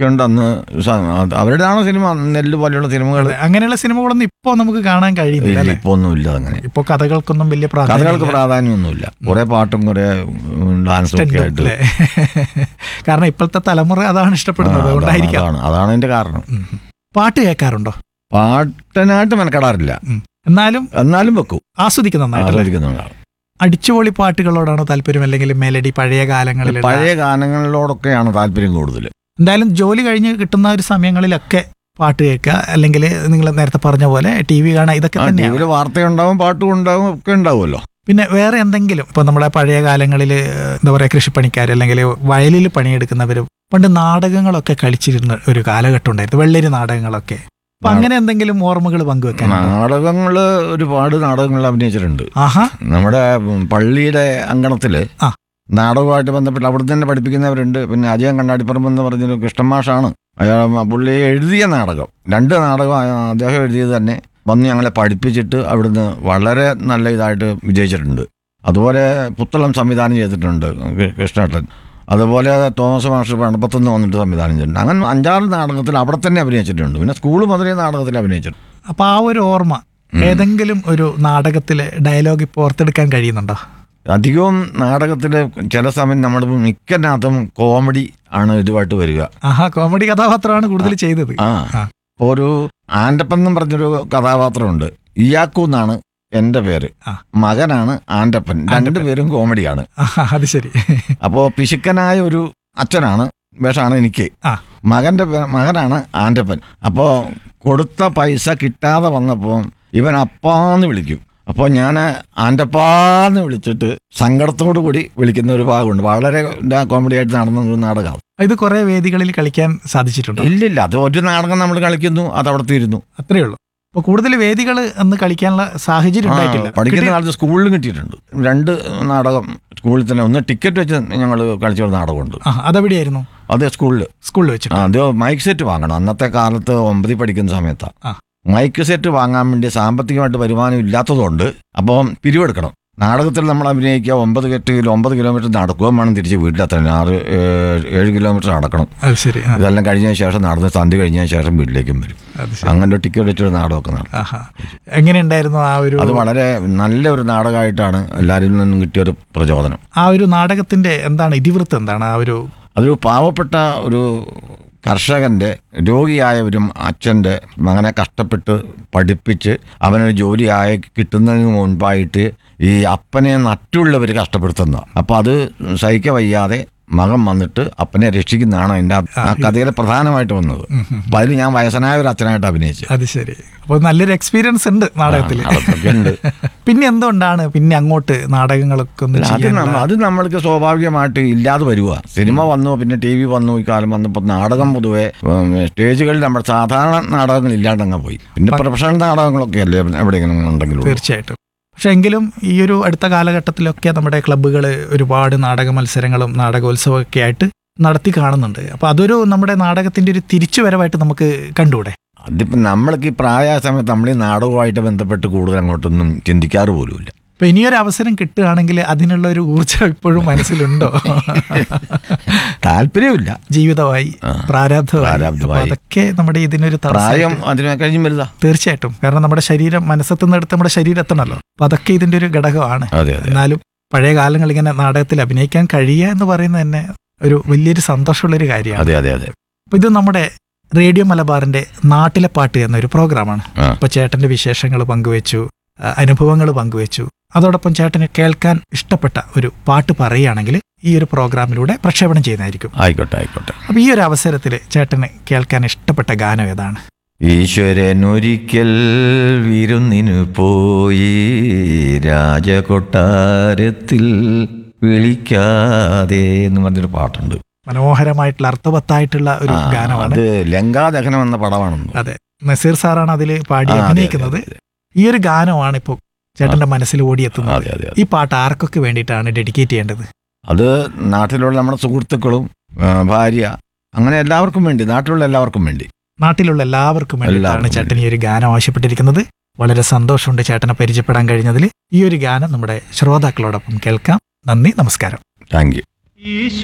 ഒക്കെ ഉണ്ട് അന്ന് സ- അത് അവരുടെയാണ് സിനിമ നെല്ല് പോലെയുള്ള സിനിമകൾ അതെ, അങ്ങനെയുള്ള സിനിമകളൊന്നും ഇപ്പൊ നമുക്ക് കാണാൻ കഴിയുന്നില്ല അല്ലേ ഇപ്പൊ ഒന്നും ഇല്ല അങ്ങനെ ഇപ്പൊ കഥകൾക്കൊന്നും വലിയ കഥകൾക്ക് പ്രാധാന്യം പ്രാധാന്യമൊന്നുമില്ല കുറെ പാട്ടും കുറെ ഡാൻസും ഒക്കെ ആയിട്ട് അല്ലേ കാരണം ഇപ്പോഴത്തെ തലമുറ അതാണ് ഇഷ്ടപ്പെടുന്നത് ആ, അതാണ്, അതുകൊണ്ടായിരിക്കാം അതാണ് അതാണ് അതിന്റെ കാരണം ഉം. പാട്ട് കേൾക്കാറുണ്ടോ പാട്ടിനായിട്ട് മെനക്കെടാറില്ല ഉം. എന്നാലും എന്നാലും വെക്കും ആസ്വദിക്കുന്ന നന്നായിട്ട് ആലോചിക്കുന്നുണ്ടാവും അടിച്ചുപൊളി പാട്ടുകളോടാണോ താല്പര്യം അല്ലെങ്കിൽ മെലഡി പഴയ കാലങ്ങളിൽ പഴയ ഗാനങ്ങളിലോടൊക്കെയാണ് താല്പര്യം കൂടുതൽ എന്തായാലും ജോലി കഴിഞ്ഞ് കിട്ടുന്ന ഒരു സമയങ്ങളിലൊക്കെ പാട്ട് കേൾക്കുക അല്ലെങ്കിൽ നിങ്ങൾ നേരത്തെ പറഞ്ഞ പോലെ ടി വി കാണുക ഇതൊക്കെ ടി തന്നെയാണ് വിയിൽ വാർത്തയുണ്ടാവും പാട്ടും ഉണ്ടാവും ഒക്കെ ഉണ്ടാവുമല്ലോ പിന്നെ വേറെ എന്തെങ്കിലും ഇപ്പൊ നമ്മുടെ പഴയ കാലങ്ങളിൽ എന്താ പറയാ കൃഷിപ്പണിക്കാർ അല്ലെങ്കിൽ വയലിൽ പണിയെടുക്കുന്നവർ പണ്ട് നാടകങ്ങളൊക്കെ കളിച്ചിരുന്ന ഒരു കാലഘട്ടം ഉണ്ടായിരുന്നു വെള്ളരി നാടകങ്ങളൊക്കെ അപ്പൊ അങ്ങനെ എന്തെങ്കിലും ഓർമ്മകൾ പങ്കുവെക്കാൻ നാടകങ്ങള് ഒരുപാട് നാടകങ്ങളിൽ അഭിനയിച്ചിട്ടുണ്ട് ആഹാ നമ്മുടെ ഉം, പള്ളിയുടെ അങ്കണത്തില് ആ. നാടകമായിട്ട് ബന്ധപ്പെട്ട് അവിടെ തന്നെ പഠിപ്പിക്കുന്നവരുണ്ട് പിന്നെ അജയൻ കണ്ണാടിപ്പറമ്പ് എന്ന് പറഞ്ഞൊരു കൃഷ്ണമാഷാണ് അയാൾ പുള്ളി എഴുതിയ നാടകം രണ്ട് നാടകം അയ- അദ്ദേഹം എഴുതിയത് തന്നെ വന്ന് ഞങ്ങളെ പഠിപ്പിച്ചിട്ട് അവിടുന്ന് വളരെ നല്ല ഇതായിട്ട് വിജയിച്ചിട്ടുണ്ട് അതുപോലെ പുത്തളം സംവിധാനം ചെയ്തിട്ടുണ്ട് കൃ- കൃഷ്ണേട്ടൻ അതുപോലെ തോമസ് മാസ്റ്റർ പണപ്പത്തുനിന്ന് വന്നിട്ട് സംവിധാനം ചെയ്തിട്ടുണ്ട് അങ്ങനെ അഞ്ചാറ് നാടകത്തിൽ അവിടെ തന്നെ അഭിനയിച്ചിട്ടുണ്ട് പിന്നെ സ്കൂൾ മുതലേ നാടകത്തിൽ അഭിനയിച്ചിട്ടുണ്ട് അപ്പൊ ആ ഒരു ഓർമ്മ ഏതെങ്കിലും ഒരു നാടകത്തിലെ ഡയലോഗ് ഇപ്പോൾ ഓർത്തെടുക്കാൻ കഴിയുന്നുണ്ടോ അധികവും നാടകത്തിൽ ചില സമയം നമ്മുടെ മിക്കതിനകത്തും കോമഡി ആണ് ഇതുമായിട്ട് വരിക ആഹാ കോമഡി കഥാപാത്രമാണ് കൂടുതൽ ചെയ്തത് ആ ആ. ഇപ്പൊ ഒരു ആൻറ്റപ്പൻ എന്നും പറഞ്ഞൊരു കഥാപാത്രമുണ്ട് ഇയാക്കു എന്നാണ് എൻ്റെ പേര് ആ. മകനാണ് ആൻറ്റപ്പൻ രണ്ടുപേരും കോമഡിയാണ് ആഹാ, അത് ശരി അപ്പോൾ പിശുക്കനായ ഒരു അച്ഛനാണ് വേഷമാണ് എനിക്ക് ആ. മകന്റെ പേ- മകനാണ് ആൻറ്റപ്പൻ അപ്പോൾ കൊടുത്ത പൈസ കിട്ടാതെ വന്നപ്പോൾ ഇവൻ അപ്പാന്ന് വിളിക്കും അപ്പോൾ ഞാൻ ആൻറ്റപ്പാന്ന് വിളിച്ചിട്ട് സങ്കടത്തോടു കൂടി വിളിക്കുന്ന ഒരു ഭാഗമുണ്ട് വളരെ കോമഡി ആയിട്ട് നടന്ന ഒരു നാടകമാണ് ഇത് കുറെ വേദികളിൽ കളിക്കാൻ സാധിച്ചിട്ടുണ്ടോ ഇല്ലില്ല അത് ഒരു നാടകം നമ്മൾ കളിക്കുന്നു അത് അവിടെ തീരുന്നു അത്രേ ഉള്ളൂ അപ്പൊ കൂടുതൽ വേദികൾ അന്ന് കളിക്കാനുള്ള സാഹചര്യം ആ, ഉണ്ടായിട്ടില്ല പഠിക്കുന്ന കിട്ടി- കാലത്ത് സ്കൂളിലും കിട്ടിയിട്ടുണ്ട് രണ്ട് നാടകം സ്കൂളിൽ തന്നെ ഒന്ന് ടിക്കറ്റ് വെച്ച് ഞങ്ങൾ കളിച്ച ഒരു നാടകമുണ്ട് ആ അതെവിടെയായിരുന്നു അത് സ്കൂളിൽ സ്കൂളിൽ വെച്ചിട്ട് ആ, അത് മൈക്ക് സെറ്റ് വാങ്ങണം അന്നത്തെ കാലത്ത് ഒമ്പതിൽ പഠിക്കുന്ന സമയത്താണ് ആ. മൈക്ക് സെറ്റ് വാങ്ങാൻ വേണ്ടി സാമ്പത്തികമായിട്ട് വരുമാനം ഇല്ലാത്തതുകൊണ്ട് അപ്പം പിരിവെടുക്കണം നാടകത്തിൽ നമ്മൾ അഭിനയിക്കുക ഒമ്പത് കെട്ട് കിലോ ഒമ്പത് കിലോമീറ്റർ നടക്കുകയും വേണം തിരിച്ച് വീട്ടിലെത്താൻ ആറ് ഏഴ് ഏഴ് കിലോമീറ്റർ നടക്കണം അത് ശരി ആ, ഇതെല്ലാം കഴിഞ്ഞതിന് ശേഷം നടന്ന് സന്ധ്യ കഴിഞ്ഞതിന് ശേഷം വീട്ടിലേക്കും വരും അത് ശരി അങ്ങനെ ഒരു ടിക്കറ്റ് വെച്ചൊരു നാടകമൊക്കെ നടക്കും ആഹാ എങ്ങനെയുണ്ടായിരുന്നു ആ ഒരു അത് വളരെ നല്ല ഒരു നാടകമായിട്ടാണ് എല്ലാവരിൽ നിന്നും കിട്ടിയൊരു പ്രചോദനം ആ ഒരു നാടകത്തിന്റെ എന്താണ് ഇതിവൃത്തം എന്താണ് ആ ഒരു അതൊരു പാവപ്പെട്ട ഒരു കർഷകന്റെ രോഗിയായ ഒരു അച്ഛൻ്റെ മകനെ കഷ്ടപ്പെട്ട് പഠിപ്പിച്ച് അവനൊരു ജോലിയായി കിട്ടുന്നതിന് മുൻപായിട്ട് ഈ അപ്പനെ മറ്റുള്ളവർ കഷ്ടപ്പെടുത്തുന്ന അപ്പം അത് സഹിക്ക വയ്യാതെ മകൻ വന്നിട്ട് അപ്പനെ രക്ഷിക്കുന്നതാണ് എൻ്റെ ആ കഥയിലെ പ്രധാനമായിട്ട് വന്നത് അപ്പം അതിൽ ഞാൻ വയസ്സനായ ഒരു അച്ഛനായിട്ട് അഭിനയിച്ചു അത് ശരി അപ്പോൾ നല്ലൊരു എക്സ്പീരിയൻസ് ഉണ്ട് നാടകത്തിൽ അതൊക്കെ ഉണ്ട് പിന്നെ എന്തുകൊണ്ടാണ് പിന്നെ അങ്ങോട്ട് നാടകങ്ങളൊക്കെ ഒന്ന് അത് ചെയ്യാൻ നമ്മ- അത് നമ്മൾക്ക് സ്വാഭാവികമായിട്ട് ഇല്ലാതെ വരുക സിനിമ വന്നു പിന്നെ ടി വി വന്നു ഈ കാലം വന്നപ്പോൾ നാടകം പൊതുവെ ഉം, സ്റ്റേജുകളിൽ നമ്മുടെ സാധാരണ നാടകങ്ങൾ ഇല്ലാണ്ട് അങ്ങ് പോയി പിന്നെ പ്രൊഫഷണൽ നാടകങ്ങളൊക്കെ അല്ലേ എവിടെയെങ്കിലും ഉണ്ടെങ്കിലും തീർച്ചയായിട്ടും പക്ഷെ എങ്കിലും ഈ ഒരു അടുത്ത കാലഘട്ടത്തിലൊക്കെ നമ്മുടെ ക്ലബ്ബുകൾ ഒരുപാട് നാടക മത്സരങ്ങളും നാടകോത്സവമൊക്കെ ആയിട്ട് നടത്തി കാണുന്നുണ്ട് അപ്പൊ അതൊരു നമ്മുടെ നാടകത്തിന്റെ ഒരു തിരിച്ചുവരവായിട്ട് നമുക്ക് കണ്ടുകൂടെ അതിപ്പം നമ്മൾക്ക് ഈ പ്രായ സമയത്ത് നമ്മൾ ഈ നാടകവുമായിട്ട് ബന്ധപ്പെട്ട് കൂടുതൽ അങ്ങോട്ടൊന്നും ചിന്തിക്കാറ് പോലുമില്ല അപ്പൊ ഇനിയൊരു അവസരം കിട്ടുകയാണെങ്കിൽ അതിനുള്ള ഒരു ഊർജ്ജം ഇപ്പോഴും മനസ്സിലുണ്ടോ താല്പര്യമില്ല ജീവിതമായി ആ. പ്രാരാബ്ധമായി പ്രാരാബ്ധമായി. അപ്പൊ അതൊക്കെ നമ്മുടെ ഇതിനൊരു പ്രായം തടസ്സം അതിനെ കഴിഞ്ഞും വലുതാ തീർച്ചയായിട്ടും കാരണം നമ്മുടെ ശരീരം മനസ്സെത്തുന്നിടത്ത് നമ്മുടെ ശരീരം എത്തണമല്ലോ അപ്പൊ അതൊക്കെ ഇതിന്റെ ഒരു ഘടകമാണ് അതെ അതെ എന്നാലും പഴയ കാലങ്ങളിൽ ഇങ്ങനെ നാടകത്തിൽ അഭിനയിക്കാൻ കഴിയുക എന്ന് പറയുന്നത് തന്നെ ഒരു വലിയൊരു സന്തോഷമുള്ളൊരു കാര്യമാണ് അതെ അതെ അതെ അപ്പൊ ഇത് നമ്മുടെ റേഡിയോ മലബാറിന്റെ നാട്ടിലെ പാട്ട് എന്നൊരു പ്രോഗ്രാമാണ് ആ. അപ്പൊ ചേട്ടന്റെ വിശേഷങ്ങൾ പങ്കുവെച്ചു അനുഭവങ്ങൾ പങ്കുവെച്ചു അതോടൊപ്പം ചേട്ടന് കേൾക്കാൻ ഇഷ്ടപ്പെട്ട ഒരു പാട്ട് പറയുകയാണെങ്കിൽ ഈ ഒരു പ്രോഗ്രാമിലൂടെ പ്രക്ഷേപണം ചെയ്യുന്നതായിരിക്കും ആയിക്കോട്ടെ ആയിക്കോട്ടെ അപ്പൊ ഈ ഒരു അവസരത്തിൽ ചേട്ടന് കേൾക്കാൻ ഇഷ്ടപ്പെട്ട ഗാനം ഏതാണ് ഈശ്വരനൊരിക്കൽ വിരുന്നിനു പോയി രാജകൊട്ടാരത്തിൽ വിളിക്കാതെ എന്ന് പറഞ്ഞൊരു പാട്ടുണ്ട് മനോഹരമായിട്ടുള്ള അർത്ഥവത്തായിട്ടുള്ള ഒരു ആ, ഗാനമാണ് അത് ലങ്കാദഹനം എന്ന പടമാണെന്ന് അതെ നസീർ സാറാണ് അതിൽ പാടി ആ, അതെ, അഭിനയിക്കുന്നത് അതെ, ഈ ഒരു ഗാനമാണ് ഇപ്പോൾ ചേട്ടന്റെ മനസ്സിൽ ഓടിയെത്തുന്നത് അതെ അതെ അതെ ഈ പാട്ട് ആർക്കൊക്കെ വേണ്ടിയിട്ടാണ് ഡെഡിക്കേറ്റ് ചെയ്യേണ്ടത് അത് നാട്ടിലുള്ള നമ്മുടെ സുഹൃത്തുക്കളും ആ, ഭാര്യ അങ്ങനെ എല്ലാവർക്കും വേണ്ടി നാട്ടിലുള്ള എല്ലാവർക്കും വേണ്ടി നാട്ടിലുള്ള എല്ലാവർക്കും വേണ്ടിയിട്ടാണ് എല്ലാവർക്കും ചേട്ടൻ ഈ ഒരു ഗാനം ആവശ്യപ്പെട്ടിരിക്കുന്നത് വളരെ സന്തോഷമുണ്ട് ചേട്ടനെ പരിചയപ്പെടാൻ കഴിഞ്ഞതിൽ ഈ ഒരു ഗാനം നമ്മുടെ ശ്രോതാക്കളോടൊപ്പം കേൾക്കാം നന്ദി നമസ്കാരം താങ്ക് യു